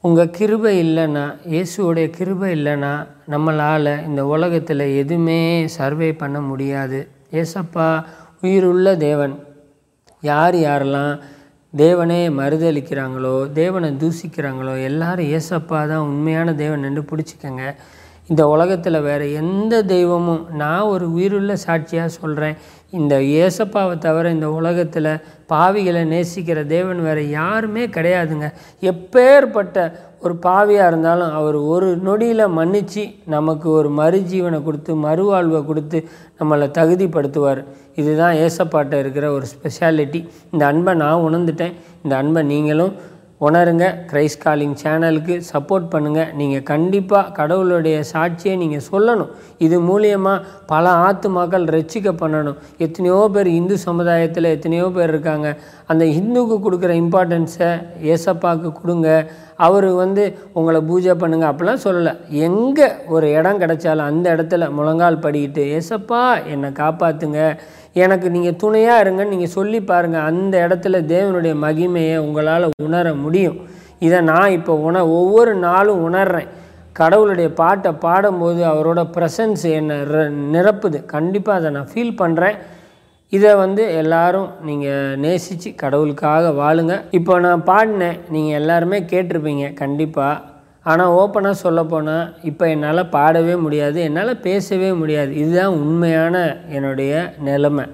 உங்கள் கிருபை இல்லைன்னா இயேசுவோடைய கிருபை இல்லைன்னா நம்மளால் இந்த உலகத்தில் எதுவுமே சர்வே பண்ண முடியாது ஏசப்பா உயிருள்ள தேவன் யார் யாரெல்லாம் தேவனே மறுதளிக்கிறாங்களோ தேவனை தூசிக்கிறாங்களோ எல்லாரும் ஏசப்பா தான் உண்மையான தேவன் என்று பிடிச்சிக்கங்க இந்த உலகத்தில் வேறு எந்த தெய்வமும் நான் ஒரு உயிருள்ள சாட்சியாக சொல்கிறேன் இந்த ஏசப்பாவை தவிர இந்த உலகத்தில் பாவிகளை நேசிக்கிற தேவன் வேறு யாருமே கிடையாதுங்க எப்பேற்பட்ட ஒரு பாவியாக இருந்தாலும் அவர் ஒரு நொடியில் மன்னித்து நமக்கு ஒரு மறுஜீவனை கொடுத்து மறுவாழ்வை கொடுத்து நம்மளை தகுதிப்படுத்துவார் இதுதான் ஏசப்பாட்ட இருக்கிற ஒரு ஸ்பெஷாலிட்டி இந்த அன்பை நான் உணர்ந்துட்டேன் இந்த அன்பை நீங்களும் உணருங்க கிரைஸ் காலிங் சேனலுக்கு சப்போர்ட் பண்ணுங்கள் நீங்கள் கண்டிப்பாக கடவுளுடைய சாட்சியை நீங்கள் சொல்லணும் இது மூலியமாக பல ஆத்துமாக்கள் ரட்சிக்க பண்ணணும் எத்தனையோ பேர் இந்து சமுதாயத்தில் எத்தனையோ பேர் இருக்காங்க அந்த ஹிந்துக்கு கொடுக்குற இம்பார்ட்டன்ஸை ஏசப்பாவுக்கு கொடுங்க அவர் வந்து உங்களை பூஜை பண்ணுங்க அப்படிலாம் சொல்லலை எங்கே ஒரு இடம் கிடைச்சாலும் அந்த இடத்துல முழங்கால் படிக்கிட்டு ஏசப்பா என்னை காப்பாற்றுங்க எனக்கு நீங்கள் துணையாக இருங்கன்னு நீங்கள் சொல்லி பாருங்கள் அந்த இடத்துல தேவனுடைய மகிமையை உங்களால் உணர முடியும் இதை நான் இப்போ உண ஒவ்வொரு நாளும் உணர்றேன் கடவுளுடைய பாட்டை பாடும்போது அவரோட ப்ரெசன்ஸ் என்னை ர- நிரப்புது கண்டிப்பாக அதை நான் ஃபீல் பண்ணுறேன் இதை வந்து எல்லாரும் நீங்கள் நேசித்து கடவுளுக்காக வாழுங்க இப்போ நான் பாடினேன் நீங்கள் எல்லாருமே கேட்டிருப்பீங்க கண்டிப்பாக ஆனால் ஓப்பனாக சொல்லப்போனால் இப்போ என்னால் பாடவே முடியாது என்னால் பேசவே முடியாது இதுதான் உண்மையான என்னுடைய நிலைமை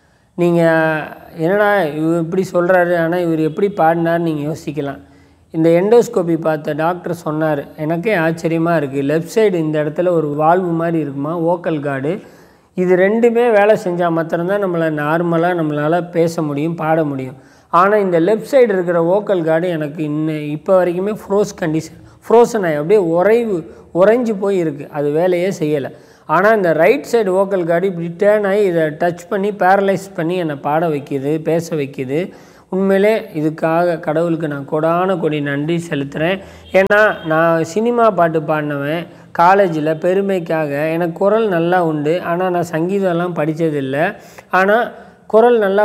நீங்கள் என்னடா இவர் இப்படி சொல்கிறாரு ஆனால் இவர் எப்படி பாடினார் நீங்கள் யோசிக்கலாம் இந்த எண்டோஸ்கோபி பார்த்த டாக்டர் சொன்னார் எனக்கே ஆச்சரியமாக இருக்குது லெஃப்ட் சைடு இந்த இடத்துல ஒரு வால்வு மாதிரி இருக்குமா ஓக்கல் கார்டு இது ரெண்டுமே வேலை செஞ்சால் மாத்திரம்தான் நம்மளை நார்மலாக நம்மளால் பேச முடியும் பாட முடியும் ஆனால் இந்த லெஃப்ட் சைடு இருக்கிற ஓக்கல் கார்டு எனக்கு இன்னும் இப்போ வரைக்குமே ஃப்ரோஸ் கண்டிஷன் ஃப்ரோசன் ஆகி அப்படியே உறைவு உறைஞ்சு போய் இருக்குது அது வேலையே செய்யலை ஆனால் இந்த ரைட் சைடு ஓக்கல் கார்டு இப்படி டேர்ன் ஆகி இதை டச் பண்ணி பேரலைஸ் பண்ணி என்னை பாட வைக்கிது பேச வைக்கிது உண்மையிலே இதுக்காக கடவுளுக்கு நான் கொடான கொடி நன்றி செலுத்துகிறேன் ஏன்னா நான் சினிமா பாட்டு பாடினவன் காலேஜில் பெருமைக்காக எனக்கு குரல் நல்லா உண்டு ஆனால் நான் சங்கீதம்லாம் படித்ததில்லை ஆனால் குரல் நல்லா